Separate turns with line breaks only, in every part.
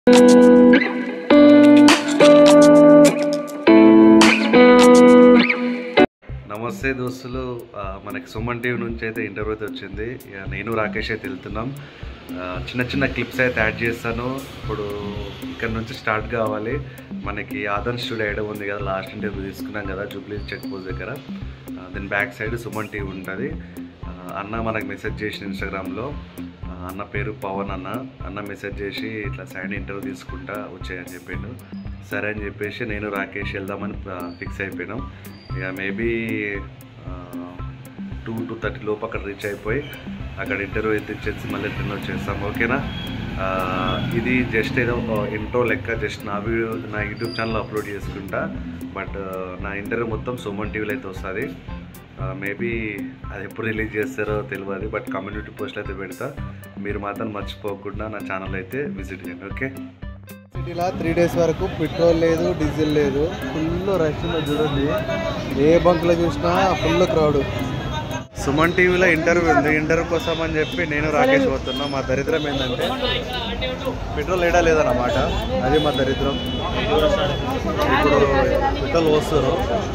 నమస్తే దోస్తులు ఆ, మనకి సుమన్ టీవీ నుంచి అయితే ఇంటర్వ్యూ అయితే వచ్చింది ఇక నేను రాకేష్ అయితే వెళ్తున్నాం ఆ, చిన్న చిన్న క్లిప్స్ అయితే యాడ్ చేస్తాను ఇప్పుడు ఇక్కడ నుంచి స్టార్ట్ కావాలి మనకి ఆదన్ స్టూడియో ఐడం ఉంది కదా లాస్ట్ ఇంటర్వ్యూ తీసుకున్నాం కదా జూబ్లీ చెక్ పోస్ట్ దగ్గర ఆ, దీని బ్యాక్ సైడ్ సుమన్ టీవీ ఉంటుంది ఆ, అన్న మనకు మెసేజ్ చేసిన ఇన్స్టాగ్రామ్లో ఆ, అన్న పేరు పవన్ అన్న అన్న మెసేజ్ చేసి ఇట్లా సైడ్ ఇంటర్వ్యూ తీసుకుంటా వచ్చాయని చెప్పిండు సరే అని చెప్పేసి నేను రాకేష్ వెళ్దామని ఫిక్స్ అయిపోయినాం ఇక మేబీ టూ టూ థర్టీ లోపు అక్కడ రీచ్ అయిపోయి అక్కడ ఇంటర్వ్యూ అయితే ఇచ్చేసి మళ్ళీ రిటర్న్ వచ్చేస్తాం ఓకేనా ఆ, ఇది జస్ట్ ఏదో ఇంట్రో లెక్క జస్ట్ నా వీడియో నా యూట్యూబ్ ఛానల్ అప్లోడ్ చేసుకుంటా బట్ నా ఇంటర్వ్యూ మొత్తం సుమన్ టీవీలో అయితే వస్తుంది మేబీ అది ఎప్పుడు రిలీజ్ చేస్తారో తెలియదు బట్ కమ్యూనిటీ పోస్ట్లో అయితే పెడతా మీరు మాత్రం మర్చిపోకుండా నా ఛానల్ అయితే విజిట్ చేయండి ఓకే
సిటీలో త్రీ డేస్ వరకు పెట్రోల్ లేదు డీజిల్ లేదు ఫుల్ రష్ ఉంది చూడండి ఏ బంక్లో చూసినా ఫుల్ క్రౌడ్
సుమన్ టీవీలో ఇంటర్వ్యూ ఉంది ఇంటర్వ్యూ కోసం అని చెప్పి నేను రాకేష్ పోతున్నా మా దరిద్రం ఏంటంటే పెట్రోల్ లేడా లేదన్నమాట అది మా దరిద్రం ఇప్పుడు పెట్రోల్ వస్తారు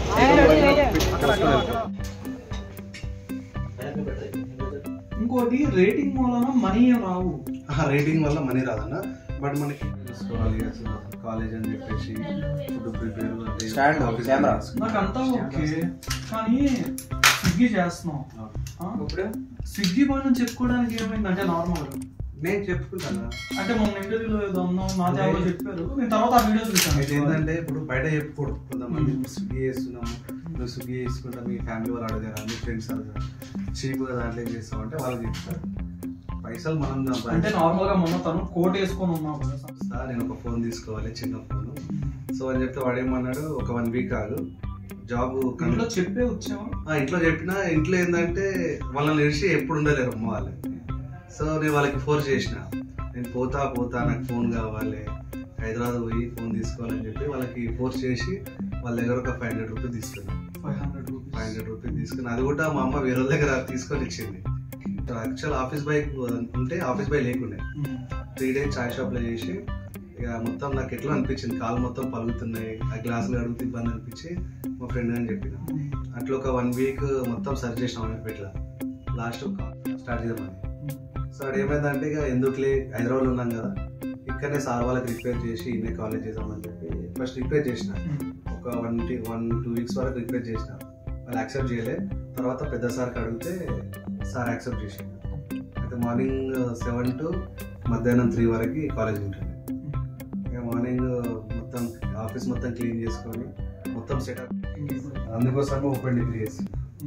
ఇంకోటి రేటింగ్ మూలన మనీ రావు
రేటింగ్ వల్ల మనీ రాదన్న బట్ మనకి చూసుకోవాలి కాలేజ్ అని చెప్పేసి ఫుడ్ ప్రిపేర్ స్టాండ్ కెమెరా
నాకు అంతా ఓకే కానీ స్విగ్గీ చేస్తున్నాం ఆ? స్విగ్గీ బాగా చెప్పుకోవడానికి ఏమైంది అంటే నార్మల్
నేను చెప్పుకుంటాను
అంటే మొన్న ఇంటర్వ్యూలో ఏదో అన్నావు నా జాబ్లో చెప్పారు నేను తర్వాత ఆ వీడియో చూసాను
అయితే ఏంటంటే ఇప్పుడు బయట చెప్పుకోడు కొంతమంది ఇప్పుడు స్విగ్గీ చేస్తున్నాము నువ్వు స్విగ్గీ చేసుకుంటా మీ ఫ్యామిలీ వాళ్ళు అడగారా మీ ఫ్రెండ్స్ అడగారా చీప్గా దాంట్లో ఏం చేస్తావు అంటే వాళ్ళు చెప్తారు పైసలు మనం
అంటే
సంపాదించాలి.
నార్మల్ గా మొన్న తను కోట్ వేసుకొని ఉన్నావు కదా
సార్ నేను ఒక ఫోన్ తీసుకోవాలి చిన్న ఫోన్ సో అని చెప్తే వాడు ఏమన్నాడు ఒక వన్ వీక్ కాదు జాబ్
ఇంట్లో చెప్పే వచ్చావా
ఇంట్లో చెప్పినా ఇంట్లో ఏంటంటే వాళ్ళని ఇడిచి ఎప్పుడు ఉండలేరు అమ్మ వాళ్ళు సో నేను వాళ్ళకి ఫోర్స్ చేసిన నేను పోతా పోతా నాకు ఫోన్ కావాలి హైదరాబాద్ పోయి ఫోన్ తీసుకోవాలని చెప్పి వాళ్ళకి ఫోర్స్ చేసి వాళ్ళ దగ్గర ఒక ఫైవ్ హండ్రెడ్ రూపీస్ తీసుకున్నాను
five hundred
five
rupees
hundred rupees తీసుకుని అది కూడా మా అమ్మ వేరే వాళ్ళ దగ్గర తీసుకొని ఇచ్చింది యాక్చువల్ ఆఫీస్ బైక్ ఉంటే ఆఫీస్ బై లేకుండే త్రీ డేస్ చాయ్ షాప్లో చేసి ఇక మొత్తం నాకు ఎట్లా అనిపించింది కాలు మొత్తం పలుగుతున్నాయి ఆ గ్లాసులు అడుగుతూ ఇబ్బంది అనిపించి మా ఫ్రెండ్ అని చెప్పిన అట్లా ఒక వన్ వీక్ మొత్తం సర్చ్ చేసినాం అమీర్పేటలో లాస్ట్ స్టార్ట్ చేద్దామని సో అక్కడ ఏమైందంటే ఇక ఎందుకులే హైదరాబాద్లో ఉన్నాం కదా ఇక్కడనే సార్ వాళ్ళకి రిపేర్ చేసి ఇన్నే కాలేజ్ చేద్దామని చెప్పి ఫస్ట్ రిపేర్ చేసిన ఒక వన్ వన్ టూ వీక్స్ వరకు రిపేర్ చేసిన వాళ్ళు యాక్సెప్ట్ చేయలే తర్వాత పెద్ద సార్కి అడిగితే సార్ యాక్సెప్ట్ చేసిండు అయితే మార్నింగ్ సెవెన్ టు మధ్యాహ్నం త్రీ వరకు కాలేజ్ ఉంటుంది ఇక మార్నింగ్ మొత్తం ఆఫీస్ మొత్తం క్లీన్ చేసుకొని మొత్తం సెటప్ అందుకోసమే ఓపెన్ డిగ్రీ చేసి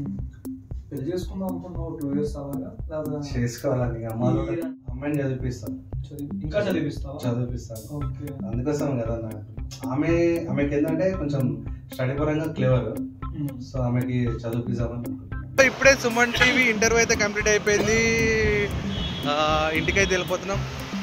పెళ్లి చేసుకుందాం అనుకున్నావు టూ ఇయర్స్ అలాగా లేదా
చేసుకోవాలని ఇక అమ్మాయిలు అమ్మాయిని చదివిపిస్తాను
చదివి- ఇంకా చదివిస్తావా
చదివిపిస్తాను
ఓకే
అందుకోసం కదా నాకు ఆమె ఆమెకి ఏంటంటే కొంచెం స్టడీ పరంగా క్లేవర్ సో ఆమెకి చదివిపిద్దామని అనుకుంటున్నాను
ఇప్పుడే సుమన్ టీవీ ఇంటర్వ్యూ అయితే కంప్లీట్ అయిపోయింది ఆ, ఇంటికైతే వెళ్ళిపోతున్నాం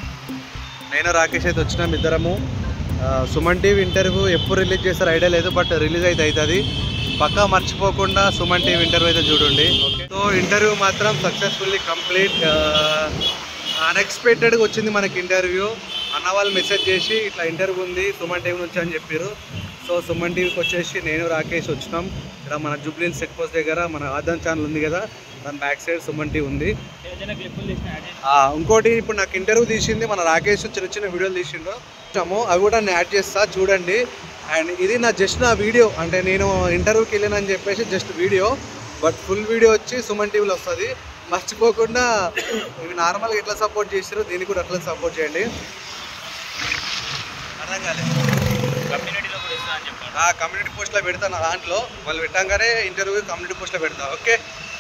నేను రాకేష్ అయితే వచ్చినాం ఇద్దరము ఆ, సుమన్ టీవీ ఇంటర్వ్యూ ఎప్పుడు రిలీజ్ చేస్తారో ఐడియా లేదు బట్ రిలీజ్ అయితే అవుతుంది పక్కా మర్చిపోకుండా సుమన్ టీవీ ఇంటర్వ్యూ అయితే చూడండి సో ఇంటర్వ్యూ మాత్రం సక్సెస్ఫుల్లీ కంప్లీట్ అన్ఎక్స్పెక్టెడ్గా వచ్చింది మనకి ఇంటర్వ్యూ అన్న వాళ్ళు మెసేజ్ చేసి ఇట్లా ఇంటర్వ్యూ ఉంది సుమన్ టీవీ నుంచి అని చెప్పారు సో సుమన్ టీవీకి వచ్చేసి నేను రాకేష్ వచ్చినాం ఇక్కడ మన జూబ్లీన్ సెట్ పోస్ట్ దగ్గర మన ఆదాన్ ఛానల్ ఉంది కదా దాని బ్యాక్ సైడ్ సుమన్ టీవీ ఉంది ఆ, ఇంకోటి ఇప్పుడు నాకు ఇంటర్వ్యూ తీసింది మన రాకేష్ చిన్న చిన్న వీడియోలు తీసిండు చూసాము అవి కూడా నేను యాడ్ చేస్తా చూడండి అండ్ ఇది నా జస్ట్ నా వీడియో అంటే నేను ఇంటర్వ్యూకి వెళ్ళానని చెప్పేసి just video but full video వచ్చి సుమన్ టీవీలో వస్తుంది మర్చిపోకుండా ఇవి నార్మల్గా ఎట్లా సపోర్ట్ చేసారో దీనికి కూడా అట్లా సపోర్ట్ చేయండి అర్థం కాలేదు కమ్యూనిటీ పోస్ట్లో పెడతా నా దాంట్లో వాళ్ళు పెట్టంగానే ఇంటర్వ్యూ కమ్యూనిటీ పోస్ట్లో పెడతా ఓకే